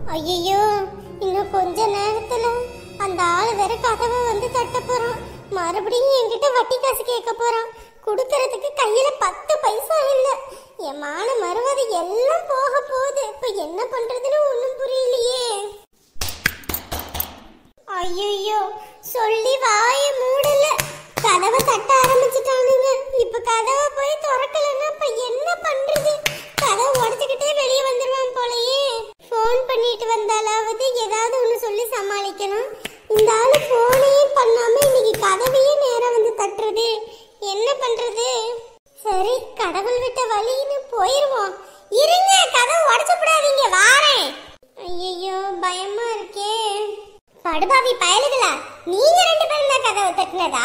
ஐயோ இன்னும் கொஞ்ச நேரத்துல அந்த ஆள் வேற கதவை வந்து தட்ட போறான் மறுபடியும் என்கிட்ட வட்டி காசு கேட்க போறான் கொடுக்கறதுக்கு கையில பத்து பைசா இல்ல என் மான மறுவது எல்லாம் போக போகுது இப்ப என்ன பண்றதுன்னு ஒண்ணும் புரியலையே ஐயோ சொல்லி வாய மூடல கதவை தட்ட ஆரம்பிச்சிட்டானுங்க இப்ப கதவை போய் திறக்கலன்னா இப்ப என்ன பண்றது கதவை உடைச்சுக்கிட்டே வெளியே வந்துருவான் போலயே ஃபோன் பண்ணிட்டு வந்தாலாவது ஏதாவது ஒண்ணு சொல்லி சமாளிக்கணும் இந்த ஆளு ஃபோனையே பண்ணாம இன்னைக்கு கதவையே நேரா வந்து தட்டுறது என்ன பண்றது சரி கடவுள் விட்ட வழின்னு போயிருவோம் இருங்க கதவை உடைச்சு விடாதீங்க வாரேன் ஐயோ பயமா இருக்கே படுபாவி பயலுகளா நீங்க ரெண்டு பேரும் தான் கதவை தட்டினதா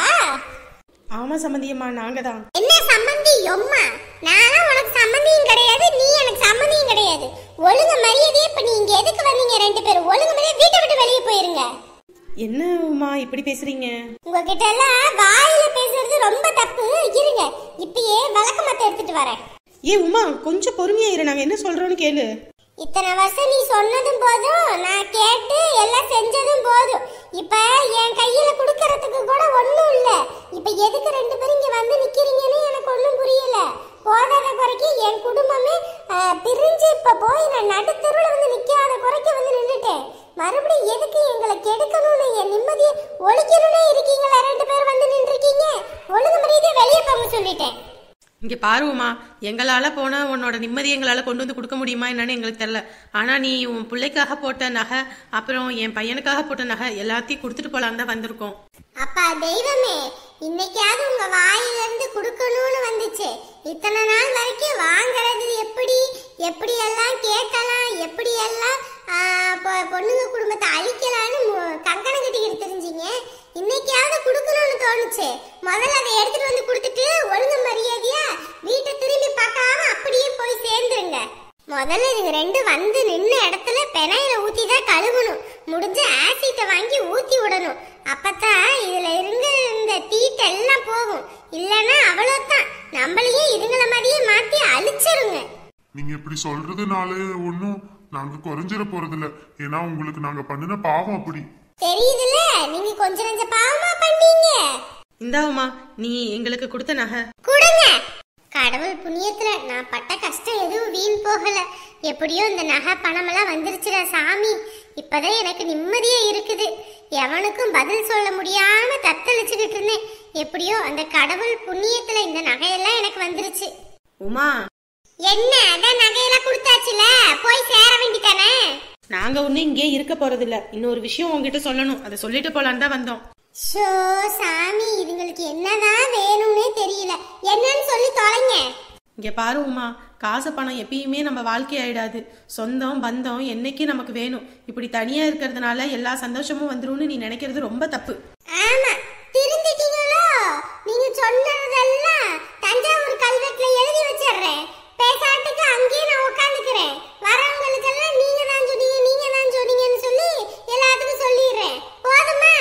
ஆமா சம்மந்தியம்மா நாங்க தான் என்ன சம்மந்தி எம்மா நானும் உனக்கு சம்மந்தியும் கிடையாது நீ எனக்கு சம்மந்தியும் கிடையாது ஒழுங்கு மரியாதையே இப்ப நீங்க எதுக்கு வந்தீங்க ரெண்டு பேரும் ஒழுங்கு மரியாதை வீட்டை விட்டு வெளியே போயிருங்க என்ன உமா இப்படி பேசுறீங்க உங்ககிட்ட எல்லாம் வாயில பேசுறது ரொம்ப தப்பு இருங்க இப்பயே விளக்கமத்தை எடுத்துட்டு வரேன் ஏ உமா கொஞ்சம் பொறுமையா இரு நாங்க என்ன சொல்றோம்னு கேளு இத்தனை வருஷம் நீ சொன்னதும் போதும் நான் கேட்டு எல்லாம் செஞ்சதும் போதும் இப்ப என் கையில குடுக்கறதுக்கு கூட ஒண்ணும் இல்ல இப்ப எதுக்கு ரெண்டு பேரும் இங்க வந்து நிக்கிறீங்கன்னு எனக்கு ஒண்ணும் புரியல போதாத குறைக்கு என் குடும்பமே அஹ், பிரிஞ்சு இப்ப போய் நான் நடுத்தருவுல வந்து நிக்காத குறைக்கு வந்து நின்னுட்டேன் மறுபடியும் எதுக்கு எங்களை கெடுக்கணும்னு என் நிம்மதியை ஒழிக்கணும்னு இருக்கீங்களா ரெண்டு பேரும் வந்து நின்றுருக்கீங்க ஒழுங்கு மரியாதை வெளியே போங்க சொல்லிட்டேன் இங்க பாரு உமா எங்களால போனா உன்னோட நிம்மதி எங்களால கொண்டு வந்து கொடுக்க முடியுமா என்னன்னு எங்களுக்கு தெரியல ஆனா நீ உன் பிள்ளைக்காக போட்ட நகை அப்புறம் என் பையனுக்காக போட்ட நகை எல்லாத்தையும் கொடுத்துட்டு போலாம் தான் வந்திருக்கோம் அப்பா தெய்வமே இன்னைக்காவது உங்க வாயில இருந்து குடுக்கணும்னு வந்துச்சு இத்தனை நாள் வரைக்கும் வாங்குறது எப்படி எப்படி எல்லாம் கேட்கலாம் எப்படி எல்லாம் ஆ, பொ- பொண்ணுங்க குடும்பத்தை அழிக்கலாம்னு மு- கங்கணம் கட்டிக்கிட்டு தெரிஞ்சீங்க இன்னைக்காவது குடுக்கணும்னு தோணுச்சு முதல்ல அதை எடுத்துட்டு வந்து கொடுத்துட்டு ஒழுங்கு மரியாதையா வீட்டை திரும்பி பார்க்காம அப்படியே போய் சேர்ந்துருங்க முதல்ல இதுங்க ரெண்டு வந்து நின்ன இடத்துல பெனாயில ஊத்தி தான் கழுவணும் முடிஞ்ச ஆசிட்டை வாங்கி ஊத்தி விடணும் அப்பதான் இதுல இருந்த இந்த தீட்டு எல்லாம் போகும் இல்லைன்னா அவ்வளவுதான் நம்மளையே இதுங்கள மாதிரியே மாத்தி அழிச்சிருங்க நீங்க இப்படி சொல்றதுனால ஒன்றும் நாங்க குறைஞ்சிட போறதில்ல ஏன்னா உங்களுக்கு நாங்க பண்ணின பாவம் அப்படி தெரியுதுல நீங்க கொஞ்சம் நஞ்சம் பாவமா பண்ணீங்க இந்தா உமா நீ எங்களுக்கு கொடுத்த நகை கொடுங்க கடவுள் புண்ணியத்துல நான் பட்ட கஷ்டம் எதுவும் வீண் போகல எப்படியோ இந்த நகை பணமெல்லாம் வந்துருச்சுடா சாமி இப்பதான் எனக்கு நிம்மதியா இருக்குது எவனுக்கும் பதில் சொல்ல முடியாம தத்தளிச்சுக்கிட்டு இருந்தேன் எப்படியோ அந்த கடவுள் புண்ணியத்துல இந்த நகையெல்லாம் எனக்கு வந்துருச்சு உமா என்ன அதான் நகையெல்லாம் கொடுத்தாச்சுல போய் சேர வேண்டித்தானே நாங்க ஒண்ணு இங்கே இருக்க போறதில்ல இன்னொரு விஷயம் உங்ககிட்ட சொல்லணும் அதை சொல்லிட்டு போலான்னு தான் வந்தோம் ஷோ சாமி இதுங்களுக்கு என்னதான் வேணும்னே தெரியல என்னன்னு சொல்லி தொலைங்க இங்க பாரு உமா காசு பணம் எப்பயுமே நம்ம வாழ்க்கை ஆயிடாது சொந்தம் பந்தம் என்னைக்கு நமக்கு வேணும் இப்படி தனியா இருக்கிறதுனால எல்லா சந்தோஷமும் வந்துரும்னு நீ நினைக்கிறது ரொம்ப தப்பு ஆமா திருந்திட்டீங்களோ நீங்க சொன்னதெல்லாம் தஞ்சாவூர் கல்வெட்டுல எழுதி வச்சிடுறேன் பேசாட்டுக்கு அங்கேயே நான் உட்காந்துக்கிறேன் வரவங்களுக்கெல்லாம் நீங்க தான் சொன்னீங்க நீங்க தான் சொன்னீங்கன்னு சொல்லி எல்லாத்துக்கும் சொல்லிடுறேன் போதுமா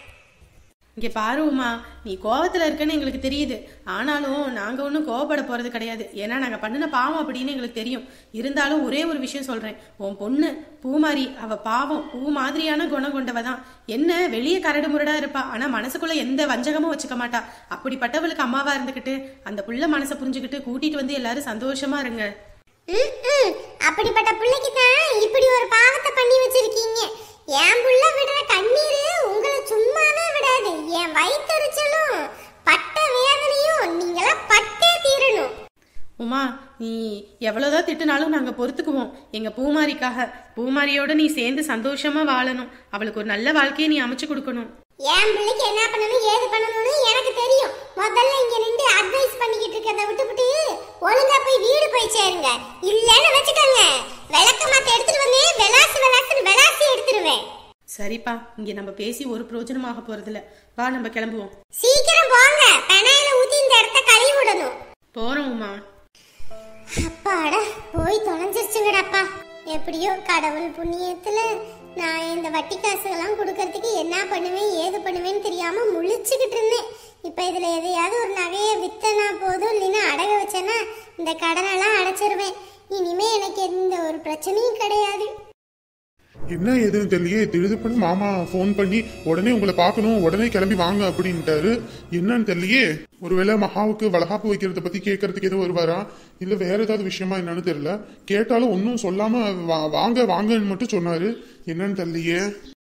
இங்க பாரு உமா நீ கோவத்துல இருக்கன்னு எங்களுக்கு தெரியுது ஆனாலும் நாங்க ஒன்றும் கோவப்பட போறது கிடையாது ஏன்னா நாங்க பண்ணின பாவம் அப்படின்னு எங்களுக்கு தெரியும் இருந்தாலும் ஒரே ஒரு விஷயம் சொல்றேன் உன் பொண்ணு பூமாரி அவ பாவம் பூ மாதிரியான குணம் கொண்டவ தான் என்ன வெளியே கரடு முரடா இருப்பா ஆனா மனசுக்குள்ள எந்த வஞ்சகமும் வச்சுக்க மாட்டா அப்படிப்பட்டவளுக்கு அம்மாவா இருந்துகிட்டு அந்த புள்ள மனசை புரிஞ்சுக்கிட்டு கூட்டிட்டு வந்து எல்லாரும் சந்தோஷமா இருங்க ம், ம். அப்படிப்பட்ட பிள்ளைக்கு தான் இப்படி ஒரு பாவத்தை பண்ணி வச்சிருக்கீங்க என் புள்ள விடுற கண்ணீர் உங்களை சும்மாவே விடாது என் வயிற்றுச்சலும் பட்ட வேதனையும் நீங்களாம் பட்டே தீரணும் உமா நீ எவ்வளவுதான் திட்டுனாலும் நாங்க பொறுத்துக்குவோம் எங்க பூமாரிக்காக பூமாரியோட நீ சேர்ந்து சந்தோஷமா வாழணும் அவளுக்கு ஒரு நல்ல வாழ்க்கையை நீ அமைச்சு கொடுக்கணும் என் பிள்ளைக்கு என்ன பண்ணணும் ஏது பண்ணணும்னு எனக்கு தெரியும் முதல்ல இங்க நின்று அட்வைஸ் பண்ணிக்கிட்டு இருக்கிறத விட்டுவிட்டு ஒழுங்கா போய் வீடு போய் சேருங்க இல்லன்னு வச்சுக்கோங்க விளக்க மாத்த எடுத்துட்டு வந்து விளாசு விளாசுன்னு விளாசி எடுத்துருவேன் சரிப்பா இங்க நம்ம பேசி ஒரு பிரயோஜனமாக போறதில்ல வா நம்ம கிளம்புவோம் சீக்கிரம் போங்க பெனாயில ஊத்தி இந்த இடத்த கழுவி விடணும் போறோம் உமா அப்பாடா போய் தொலைஞ்சிருச்சுங்கடாப்பா எப்படியோ கடவுள் புண்ணியத்துல நான் இந்த வட்டி காசுகள்லாம் கொடுக்கறதுக்கு என்ன பண்ணுவேன் ஏது பண்ணுவேன்னு தெரியாம முழிச்சுக்கிட்டு இருந்தேன் இப்ப இதுல எதையாவது ஒரு நகையை வித்தனா போதும் இல்லைன்னா அடக வச்சேன்னா இந்த கடனெல்லாம் அடைச்சிருவேன் இனிமே எனக்கு எந்த ஒரு பிரச்சனையும் கிடையாது என்ன ஏதுன்னு தெரியலையே திடுதுப்புன்னு மாமா ஃபோன் பண்ணி உடனே உங்களை பார்க்கணும் உடனே கிளம்பி வாங்க அப்படின்ட்டாரு என்னன்னு தெரியலையே ஒருவேளை மகாவுக்கு வளகாப்பு வைக்கிறத பத்தி கேட்கறதுக்கு எதுவும் வருவாரா இல்ல வேற ஏதாவது விஷயமா என்னன்னு தெரியல கேட்டாலும் ஒன்றும் சொல்லாம வா- வாங்க வாங்கன்னு மட்டும் சொன்னாரு என்னன்னு தெரியலையே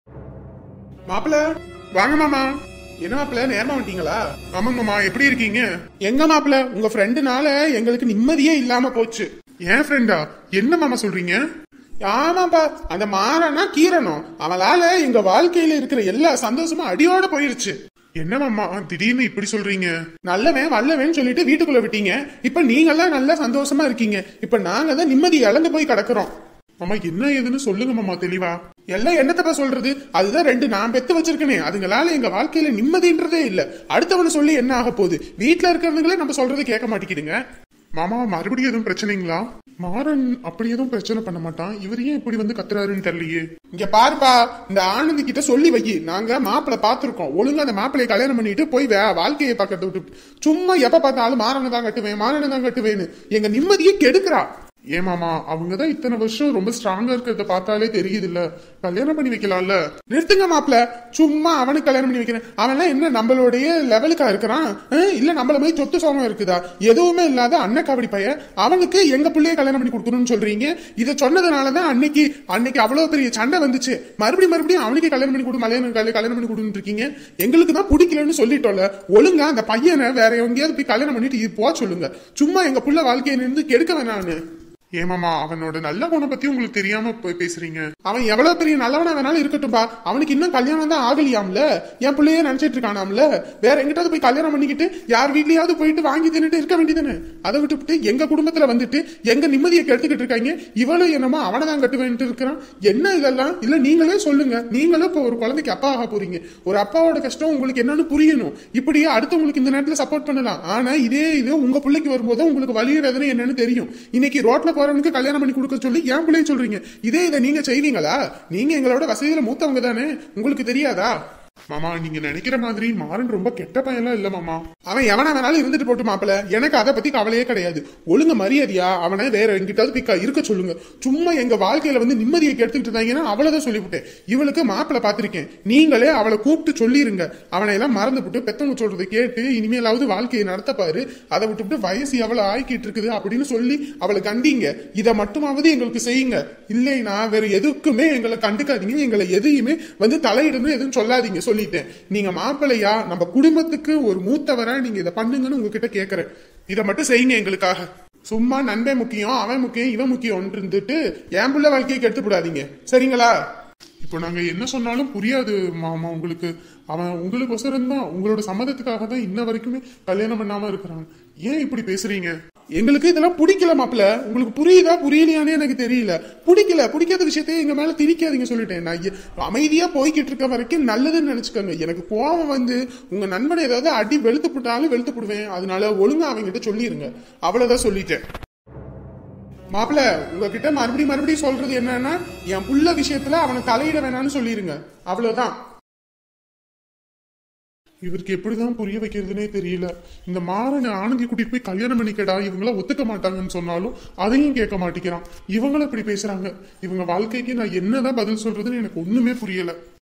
மாப்பிள வாங்க மாமா என்ன மாப்பிள நேரமா வந்துட்டீங்களா ஆமாங்க மாமா எப்படி இருக்கீங்க எங்க மாப்பிள உங்க ஃப்ரெண்டுனால எங்களுக்கு நிம்மதியே இல்லாம போச்சு ஏன் ஃப்ரெண்டா என்ன மாமா சொல்றீங்க ஆமாப்பா அந்த மாறனா கீரனும் அவளால எங்க வாழ்க்கையில இருக்கிற எல்லா சந்தோஷமும் அடியோட போயிருச்சு என்ன மாமா திடீர்னு இப்படி சொல்றீங்க நல்லவன் வல்லவன் சொல்லிட்டு வீட்டுக்குள்ள விட்டீங்க இப்ப நீங்கெல்லாம் நல்லா சந்தோஷமா இருக்கீங்க இப்ப நாங்க தான் நிம்மதி இழந்து போய் கிடக்குறோம் மாமா என்ன ஏதுன்னு சொல்லுங்க மாமா தெளிவா எல்லாம் என்னத்தப்பா சொல்றது அதுதான் ரெண்டு நான் பெத்து வச்சிருக்கனே அதுங்களால எங்க வாழ்க்கையில நிம்மதின்றதே இல்ல அடுத்தவனு சொல்லி என்ன ஆக போகுது வீட்டுல இருக்கிறவங்களே நம்ம சொல்றது கேட்க மாட்டேங்குதுங்க மாமா மறுபடியும் எதுவும் பிரச்சனைங்களா மாறன் அப்படி எதுவும் பிரச்சனை பண்ண மாட்டான் இவர் ஏன் இப்படி வந்து கத்துறாருன்னு தெரியலையே இங்க பாருப்பா இந்த ஆனந்தி கிட்ட சொல்லி வை நாங்க மாப்பிளை பார்த்திருக்கோம் ஒழுங்கா அந்த மாப்பிளைய கல்யாணம் பண்ணிட்டு போய் வே- வாழ்க்கையை பார்க்கறத விட்டு சும்மா எப்ப பார்த்தாலும் மாறனை தான் கட்டுவேன் மாறனை தான் கட்டுவேன்னு எங்க நிம்மதியை கெடுக்கிறா ஏமாமா அவங்க தான் இத்தனை வருஷம் ரொம்ப ஸ்ட்ராங்கா இருக்கிறத பார்த்தாலே தெரியுது இல்ல கல்யாணம் பண்ணி வைக்கலாம்ல நிறுத்துங்க மாப்ள சும்மா அவனுக்கு கல்யாணம் பண்ணி வைக்கிறேன் அவன்லாம் என்ன நம்மளுடைய லெவலுக்கா இருக்கிறான் அஹ், இல்ல நம்மள மாதிரி சொத்து சோகம் இருக்குதா எதுவுமே இல்லாத அண்ணன் காவடி பையன் அவனுக்கு எங்க பிள்ளைய கல்யாணம் பண்ணி கொடுக்கணும்னு சொல்றீங்க இதை சொன்னதுனாலதான் அன்னைக்கு அன்னைக்கு அவ்வளவு பெரிய சண்டை வந்துச்சு மறுபடியும் மறுபடியும் அவனுக்கு கல்யாணம் பண்ணி கொடு மலையாளம் கல்யாணம் பண்ணி கொடுன்னு இருக்கீங்க எங்களுக்கு தான் பிடிக்கலன்னு சொல்லிட்டோம்ல ஒழுங்கா அந்த பையனை வேற எங்கேயாவது போய் கல்யாணம் பண்ணிட்டு இது போக சொல்லுங்க சும்மா எங்க புள்ள வாழ்க்கையை இருந்து கெடுக்க வேணான்னு ஏமாமா அவனோட நல்ல குணம் பத்தி உங்களுக்கு தெரியாம போய் பேசுறீங்க அவன் எவ்வளவு பெரிய நல்லவனா வேணாலும் இருக்கட்டும்பா அவனுக்கு இன்னும் கல்யாணம் தான் ஆகலையாம்ல என் பிள்ளையே நினைச்சிட்டு இருக்கானாம்ல வேற எங்கிட்டாவது போய் கல்யாணம் பண்ணிக்கிட்டு யார் வீட்லயாவது போயிட்டு வாங்கி தின்னுட்டு இருக்க வேண்டியதானே அதை விட்டுவிட்டு எங்க குடும்பத்துல வந்துட்டு எங்க நிம்மதியை கெடுத்துக்கிட்டு இருக்காங்க இவளும் என்னமோ அவனை தான் கட்டுவேன்ட்டு இருக்கிறான் என்ன இதெல்லாம் இல்ல நீங்களே சொல்லுங்க நீங்களும் இப்போ ஒரு குழந்தைக்கு அப்பா ஆக போறீங்க ஒரு அப்பாவோட கஷ்டம் உங்களுக்கு என்னன்னு புரியணும் இப்படியே அடுத்தவங்களுக்கு இந்த நேரத்துல சப்போர்ட் பண்ணலாம் ஆனா இதே இது உங்க பிள்ளைக்கு வரும்போது உங்களுக்கு வலிய வேதனை என்னன்னு தெரியும் இன்னைக்கு ரோட்ல போறவனுக்கு கல்யாணம் பண்ணி கொடுக்க சொல்லி ஏன் பிள்ளைய சொல்றீங்க இதே இதை நீங்க செய்வீங்களா நீங்க எங்களோட வசதியில மூத்தவங்க தானே உங்களுக்கு தெரியாதா மாமா நீங்க நினைக்கிற மாதிரி மாறன் ரொம்ப கெட்ட பையன்லாம் இல்ல மாமா அவன் எவனா வேணாலும் இருந்துட்டு போட்டு மாப்பிள எனக்கு அதை பத்தி கவலையே கிடையாது ஒழுங்கு மரியாதையா அவனை வேற எங்கிட்டாவது பிக்கா இருக்க சொல்லுங்க சும்மா எங்க வாழ்க்கையில வந்து நிம்மதியை கெடுத்துட்டு இருந்தாங்கன்னா அவ்வளவுதான் சொல்லிவிட்டேன் இவளுக்கு மாப்பிள பாத்திருக்கேன் நீங்களே அவளை கூப்பிட்டு சொல்லிருங்க அவனை எல்லாம் மறந்து விட்டு பெத்தவங்க சொல்றதை கேட்டு இனிமேலாவது வாழ்க்கையை நடத்தப்பாரு அதை விட்டுவிட்டு வயசு எவ்வளவு ஆக்கிட்டு இருக்குது அப்படின்னு சொல்லி அவளை கண்டிங்க இதை மட்டுமாவது எங்களுக்கு செய்யுங்க இல்லைன்னா வேற எதுக்குமே எங்களை கண்டுக்காதீங்க எங்களை எதையுமே வந்து தலையிடணும் எதுவும் சொல்லாதீங்க சொல்லிட்டேன் நீங்க மாப்பிள்ளையா நம்ம குடும்பத்துக்கு ஒரு மூத்தவரா நீங்க இதை பண்ணுங்கன்னு உங்ககிட்ட கேக்குறேன் இதை மட்டும் செய்யுங்க எங்களுக்காக சும்மா நண்பன் முக்கியம் அவன் முக்கியம் இவன் முக்கியம் இருந்துட்டு என் பிள்ளை வாழ்க்கையை கெடுத்து விடாதீங்க சரிங்களா இப்போ நாங்க என்ன சொன்னாலும் புரியாது மாமா உங்களுக்கு அவன் உங்களுக்கொசரம் தான் உங்களோட சம்மதத்துக்காக தான் இன்ன வரைக்குமே கல்யாணம் பண்ணாம இருக்கிறான் ஏன் இப்படி பேசுறீங்க எங்களுக்கு இதெல்லாம் பிடிக்கல மாப்ள உங்களுக்கு புரியுதா புரியலையானே எனக்கு தெரியல பிடிக்கல பிடிக்காத விஷயத்தையே எங்க மேல திணிக்காதீங்க சொல்லிட்டேன் நான் எ- அமைதியா போய்கிட்டு இருக்க வரைக்கும் நல்லதுன்னு நினைச்சுக்கோங்க எனக்கு கோவம் வந்து உங்க நண்பனை ஏதாவது அடி வெளுத்து போட்டாலும் வெளுத்து போடுவேன் அதனால ஒழுங்கா அவங்ககிட்ட சொல்லிருங்க அவ்வளவுதான் சொல்லிட்டேன் மாப்பிள உங்ககிட்ட மறுபடியும் மறுபடியும் சொல்றது என்னன்னா என் புள்ள விஷயத்துல அவனை தலையிட வேணாம்னு சொல்லிருங்க அவ்வளவுதான் இவருக்கு எப்படிதான் புரிய வைக்கிறதுனே தெரியல இந்த மாறனை ஆனந்தி கூட்டிட்டு போய் கல்யாணம் பண்ணிக்கடா இவங்கள ஒத்துக்க மாட்டாங்கன்னு சொன்னாலும் அதையும் கேட்க மாட்டேங்கிறான் இவங்களும் இப்படி பேசுறாங்க இவங்க வாழ்க்கைக்கு நான் என்னதான் பதில் சொல்றதுன்னு எனக்கு ஒண்ணுமே புரியல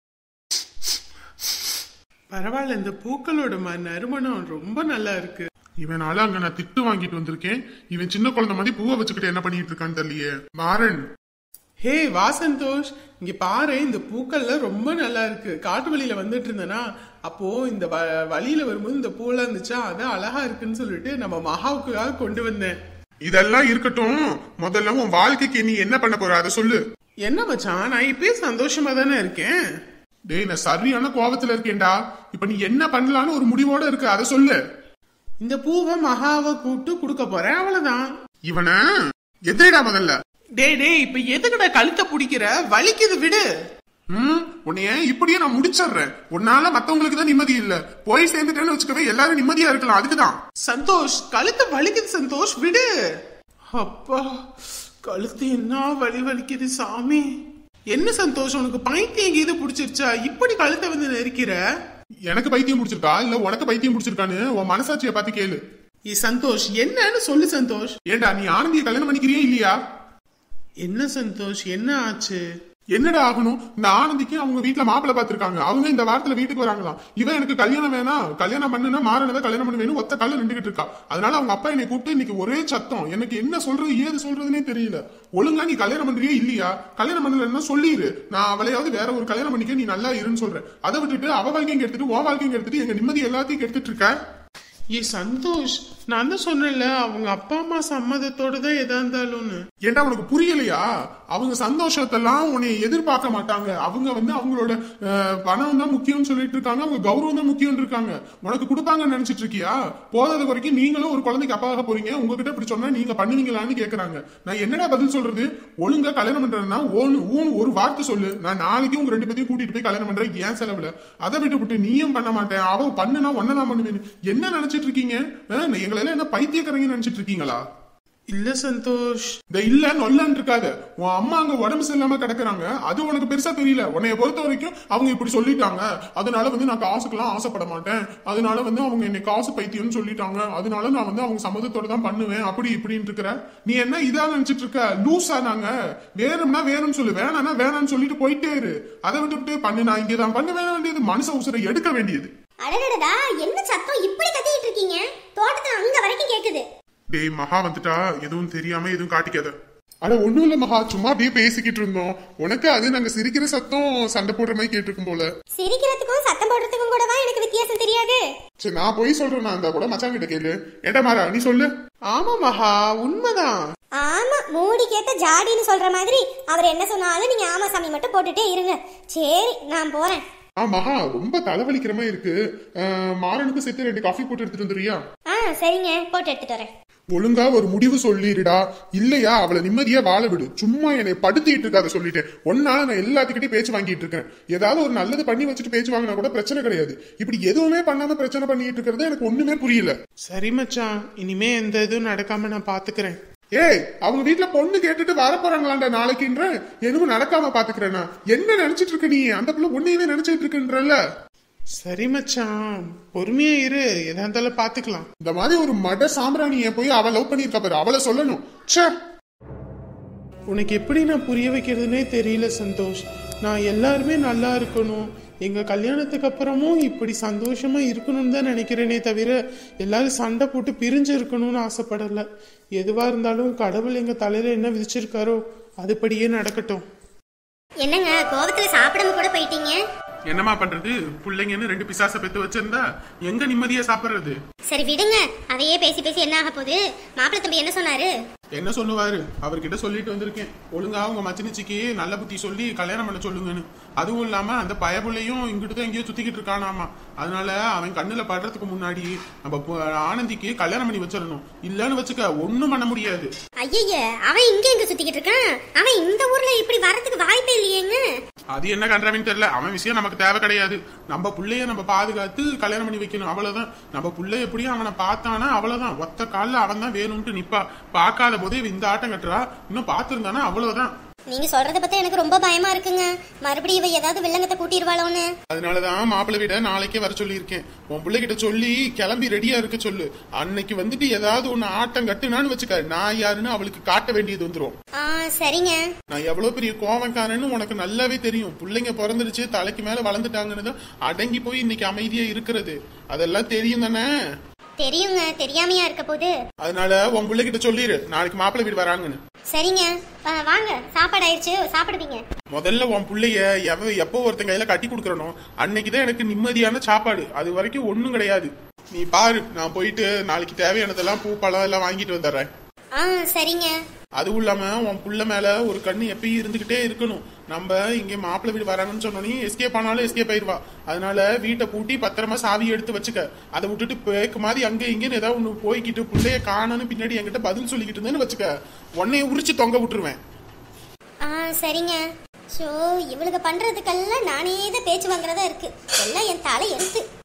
பரவாயில்ல இந்த பூக்களோட ம நறுமணம் ரொம்ப நல்லா இருக்கு இவனால அங்க நான் திட்டு வாங்கிட்டு வந்திருக்கேன் இவன் சின்ன குழந்தை மாதிரி பூவை வச்சுக்கிட்டு என்ன பண்ணிட்டு இருக்கான்னு தெரியலையே மாறன் ஹே வா சந்தோஷ் இங்க பாரு இந்த பூக்கள்ல ரொம்ப நல்லா இருக்கு காட்டு வழியில வந்துட்டு இருந்தேனா அப்போ இந்த வ- வழியில வரும்போது இந்த பூலாம் இருந்துச்சா அதான் அழகா இருக்குன்னு சொல்லிட்டு நம்ம மகாவுக்காக கொண்டு வந்தேன் இதெல்லாம் இருக்கட்டும் முதல்ல உன் வாழ்க்கைக்கு நீ என்ன பண்ண போற அதை சொல்லு என்ன மச்சான் நான் இப்பயே சந்தோஷமா தானே இருக்கேன் டேய் நான் சரியான கோவத்துல இருக்கேன்டா இப்ப நீ என்ன பண்ணலான்னு ஒரு முடிவோட இருக்கு அதை சொல்லு இந்த பூவை மகாவை கூப்பிட்டு கொடுக்க போறேன் அவ்வளவுதான் இவன எதிரிடா முதல்ல டேய் டேய் இப்ப எதுக்குடா கழுத்தை பிடிக்கிற வலிக்குது விடு ம் உன்னைய இப்படியே நான் முடிச்சிடுறேன் உன்னால மத்தவங்களுக்கு தான் நிம்மதி இல்ல போய் சேர்ந்துட்டேன்னு வச்சுக்கவே எல்லாரும் நிம்மதியா இருக்கலாம் அதுக்குதான் சந்தோஷ் கழுத்து வலிக்குது சந்தோஷ் விடு அப்பா கழுத்து என்ன வலி வலிக்குது சாமி என்ன சந்தோஷ் உனக்கு பைத்தியம் கீது பிடிச்சிருச்சா இப்படி கழுத்தை வந்து நெரிக்கிற எனக்கு பைத்தியம் பிடிச்சிருக்கா இல்ல உனக்கு பைத்தியம் பிடிச்சிருக்கான்னு உன் மனசாட்சியை பார்த்து கேளு ஏ சந்தோஷ் என்னன்னு சொல்லு சந்தோஷ் ஏண்டா நீ ஆனந்திய கல்யாணம் பண்ணிக்கிறியா இல்லையா என்ன சந்தோஷ் என்ன ஆச்சு என்னடா ஆகணும் இந்த ஆனந்திக்கு அவங்க வீட்டுல மாப்பிள்ளை பார்த்திருக்காங்க அவங்க இந்த வாரத்துல வீட்டுக்கு வராங்களாம் இவன் எனக்கு கல்யாணம் வேணாம் கல்யாணம் பண்ணுனா மாறனவே கல்யாணம் பண்ண வேணும் ஒத்த கல்ல நின்றுகிட்டு இருக்கா அதனால அவங்க அப்பா என்னை கூப்பிட்டு இன்னைக்கு ஒரே சத்தம் எனக்கு என்ன சொல்றது ஏது சொல்றதுனே தெரியல ஒழுங்கா நீ கல்யாணம் பண்றியா இல்லையா கல்யாணம் பண்ணலன்னா சொல்லிரு நான் அவளையாவது வேற ஒரு கல்யாணம் பண்ணிக்க நீ நல்லா இருன்னு சொல்றேன் அதை விட்டுட்டு அவ வாழ்க்கையும் எடுத்துட்டு உன் வாழ்க்கையும் எடுத்துட்டு எங்க நிம்மதி எல்லாத்தையும் கெடுத்துட்டு இருக்க ஏ சந்தோஷ் நான் தான் சொன்னேன்ல அவங்க அப்பா அம்மா சம்மதத்தோட தான் எதா இருந்தாலும்னு ஏன்டா உனக்கு புரியலையா அவங்க சந்தோஷத்தெல்லாம் உன்னை எதிர்பார்க்க மாட்டாங்க அவங்க வந்து அவங்களோட அஹ், பணம் தான் முக்கியம்னு சொல்லிட்டு இருக்காங்க அவங்க கௌரவம் தான் முக்கியம் இருக்காங்க உனக்கு கொடுப்பாங்கன்னு நினைச்சிட்டு இருக்கியா போதாத வரைக்கும் நீங்களும் ஒரு குழந்தைக்கு அப்பாவாக போறீங்க உங்ககிட்ட இப்படி சொன்னா நீங்க பண்ணுவீங்களான்னு கேக்குறாங்க நான் என்னடா பதில் சொல்றது ஒழுங்கா கல்யாணம் பண்றதுன்னா ஓன் ஊன் ஒரு வார்த்தை சொல்லு நான் நாளைக்கு உங்க ரெண்டு பேத்தையும் கூட்டிட்டு போய் கல்யாணம் பண்றேன் ஏன் செலவுல அதை விட்டு விட்டு நீயும் பண்ண மாட்டேன் அவ பண்ணுனா ஒன்னதான் பண்ணுவேன் என்ன நினைச்சிட்டு இருக்கீங்க அஹ், எங்களை எல்லாம் என்ன பைத்தியக்காரங்க நினைச்சிட்டு இருக்கீங்களா இல்ல சந்தோஷ் இந்த இல்ல நொல்லன்னு இருக்காத உன் அம்மா அங்க உடம்பு சரியில்லாம கிடக்குறாங்க அது உனக்கு பெருசா தெரியல உன்னைய பொறுத்த வரைக்கும் அவங்க இப்படி சொல்லிட்டாங்க அதனால வந்து நான் காசுக்கெல்லாம் ஆசைப்பட மாட்டேன் அதனால வந்து அவங்க என்னை காசு பைத்தியம்னு சொல்லிட்டாங்க அதனால நான் வந்து அவங்க சம்மதத்தோட தான் பண்ணுவேன் அப்படி இப்படின்னு இருக்கிற நீ என்ன இதா நினைச்சிட்டு இருக்க லூஸா நாங்க வேணும்னா வேணும்னு சொல்லு வேணாம்னா வேணாம்னு சொல்லிட்டு போயிட்டே இரு அதை விட்டுவிட்டு பண்ணு நான் இங்கதான் பண்ண வேண்டியது மனுஷ உசுரை எடுக்க வேண்டியது அடடடடா என்ன சத்தம் இப்படி கத்திட்டு இருக்கீங்க தோட்டத்துல அங்க வரைக்கும் கேக்குது டேய் மகா வந்துட்டா எதுவும் தெரியாம எதுவும் காட்டிக்காத அட ஒண்ணும் இல்ல மகா சும்மா அப்படியே பேசிக்கிட்டு இருந்தோம் உனக்கு அது நாங்க சிரிக்கிற சத்தம் சண்டை போடுற மாதிரி கேட்டிருக்கும் போல சிரிக்கிறதுக்கும் சத்தம் போடுறதுக்கும் கூட தான் எனக்கு வித்தியாசம் தெரியாது சரி நான் போய் சொல்றேன் நான் கூட மச்சான் கிட்ட கேளு ஏண்டா மாறா நீ சொல்லு ஆமா மகா உண்மைதான் ஆமா மூடி கேட்ட ஜாடின்னு சொல்ற மாதிரி அவர் என்ன சொன்னாலும் நீங்க ஆமா சாமி மட்டும் போட்டுட்டே இருங்க சரி நான் போறேன் ஆ மகா ரொம்ப தலைவலிக்கிற மாதிரி இருக்கு அஹ், மாறனுக்கு சேர்த்து ரெண்டு காஃபி போட்டு எடுத்துட்டு வந்துறியா ஆ சரிங்க போட்டு எடுத்துட்டு வரேன் ஒழுங்கா ஒரு முடிவு சொல்லிடுடா இல்லையா அவளை நிம்மதியா வாழ விடு சும்மா என்னை படுத்திட்டு இருக்காத சொல்லிட்டேன் ஒன்னால நான் எல்லாத்துக்கிட்டையும் பேச்சு வாங்கிட்டு இருக்கேன் ஏதாவது ஒரு நல்லது பண்ணி வச்சுட்டு பேச்சு வாங்கினா கூட பிரச்சனை கிடையாது இப்படி எதுவுமே பண்ணாம பிரச்சனை பண்ணிட்டு இருக்கிறது எனக்கு ஒண்ணுமே புரியல சரி மச்சான் இனிமே எந்த இதுவும் நடக்காம நான் பாத்துக்கிறேன் ஏய் அவங்க வீட்ல பொண்ணு கேட்டுட்டு வர போறாங்களாண்டா நாளைக்குன்ற எதுவும் நடக்காம பாத்துக்கிறேனா என்ன நினைச்சிட்டு இருக்க நீ அந்த பிள்ளை உன்னையவே நினைச்சிட்டு இருக்குன்றல்ல சரி மச்சான் பொறுமையா இரு எதா இருந்தாலும் பாத்துக்கலாம் இந்த மாதிரி ஒரு மட சாம்பிராணிய போய் அவ லவ் பண்ணிருக்கா பாரு அவளை சொல்லணும் ச்சே உனக்கு எப்படி நான் புரிய வைக்கிறதுனே தெரியல சந்தோஷ் நான் எல்லாருமே நல்லா இருக்கணும் எங்க கல்யாணத்துக்கு அப்புறமும் இப்படி சந்தோஷமா இருக்கணும்னு தான் நினைக்கிறேனே தவிர எல்லாரும் சண்டை போட்டு பிரிஞ்சு இருக்கணும்னு ஆசைப்படல எதுவா இருந்தாலும் கடவுள் எங்க தலையில என்ன விதிச்சிருக்காரோ அதுபடியே நடக்கட்டும் என்னங்க கோவத்துல சாப்பிடாம கூட போயிட்டீங்க என்னமா பண்றது பிள்ளைங்கன்னு ரெண்டு பிசாச பெத்து வச்சிருந்தா எங்க நிம்மதியா சாப்பிடுறது சரி விடுங்க அதையே பேசி பேசி என்ன ஆக போகுது மாப்பிள்ளை தம்பி என்ன சொன்னாரு என்ன சொல்லுவாரு அவர்கிட்ட சொல்லிட்டு வந்திருக்கேன் ஒழுங்கா அவங்க மச்சினிச்சிக்கு நல்ல புத்தி சொல்லி கல்யாணம் பண்ண சொல்லுங்கன்னு அதுவும் இல்லாம அந்த பயபுள்ளையும் இங்கிட்டு தான் எங்கேயோ சுத்திக்கிட்டு இருக்கானாமா அதனால அவன் கண்ணுல படுறதுக்கு முன்னாடி நம்ம பு- ஆனந்திக்கு கல்யாணம் பண்ணி வச்சிடணும் இல்லன்னு வச்சுக்க ஒண்ணும் பண்ண முடியாது ஐயய்ய அவன் இங்க எங்க சுத்திக்கிட்டு இருக்கான் அவன் இந்த ஊர்ல இப்படி வரதுக்கு வாய்ப்பே இல்லையேங்க அது என்ன கண்டாவின்னு தெரியல அவன் விஷயம் நமக்கு தேவை கிடையாது நம்ம புள்ளைய நம்ம பாதுகாத்து கல்யாணம் பண்ணி வைக்கணும் அவ்வளவுதான் நம்ம புள்ள எப்படியும் அவனை பார்த்தானா அவ்வளவுதான் ஒத்த கால்ல அவன் தான் வேணும்ட்டு நிப்பா பார்க்காத போதே இவ இந்த ஆட்டம் கட்டுறா இன்னும் பார்த்திருந்தானா அவ்வளவுதான் நீங்க சொல்றத பார்த்தா எனக்கு ரொம்ப பயமா இருக்குங்க மறுபடியும் இவ ஏதாவது வில்லங்கத்தை கூட்டிடுவாளோன்னு அதனாலதான் மாப்பிள்ளை வீட நாளைக்கே வர சொல்லியிருக்கேன் உன் பிள்ளைகிட்ட சொல்லி கிளம்பி ரெடியா இருக்க சொல்லு அன்னைக்கு வந்துட்டு ஏதாவது ஒண்ணு ஆட்டம் கட்டுனான்னு வச்சுக்க நான் யாருன்னு அவளுக்கு காட்ட வேண்டியது வந்துரும் ஆ சரிங்க நான் எவ்வளவு பெரிய கோவக்காரன்னு உனக்கு நல்லாவே தெரியும் பிள்ளைங்க பிறந்துருச்சு தலைக்கு மேல வளர்ந்துட்டாங்கன்னு தான் அடங்கி போய் இன்னைக்கு அமைதியா இருக்கிறது அதெல்லாம் தெரியும் தானே தெரியுங்க தெரியாமையா இருக்க போது அதனால உன் பிள்ளைகிட்ட சொல்லிடு நாளைக்கு மாப்பிள்ளை வீடு வராங்கன்னு சரிங்க ஆ, வாங்க சாப்பாடு ஆயிடுச்சு சாப்பிடுவீங்க முதல்ல உன் பிள்ளைய எவ எப்போ ஒருத்தன் கையில கட்டி கொடுக்கறனோ அன்னைக்குதான் எனக்கு நிம்மதியான சாப்பாடு அது வரைக்கும் ஒண்ணும் கிடையாது நீ பாரு நான் போயிட்டு நாளைக்கு தேவையானதெல்லாம் பூ பழம் எல்லாம் வாங்கிட்டு வந்துடுறேன் ஆ சரிங்க அதுவும் இல்லாம உன் புள்ள மேல ஒரு கண்ணு எப்பயும் இருந்துகிட்டே இருக்கணும் நம்ம இங்க மாப்பிள்ளை வீடு வராங்கன்னு சொன்னோன்னே எஸ்கேப் ஆனாலும் எஸ்கேப் ஆயிருவா அதனால வீட்டை பூட்டி பத்திரமா சாவி எடுத்து வச்சுக்க அதை விட்டுட்டு பேக்கு மாதிரி அங்க இங்கன்னு ஏதாவது ஒண்ணு போய்கிட்டு புள்ளைய காணன்னு பின்னாடி என்கிட்ட பதில் சொல்லிக்கிட்டு இருந்தேன்னு வச்சுக்க உன்னைய உரிச்சு தொங்க விட்டுருவேன் ஆ சரிங்க ஷோ இவளுக்கு பண்றதுக்கெல்லாம் நானே தான் பேச்சு வாங்குறதா இருக்கு எல்லாம் என் தலை எடுத்து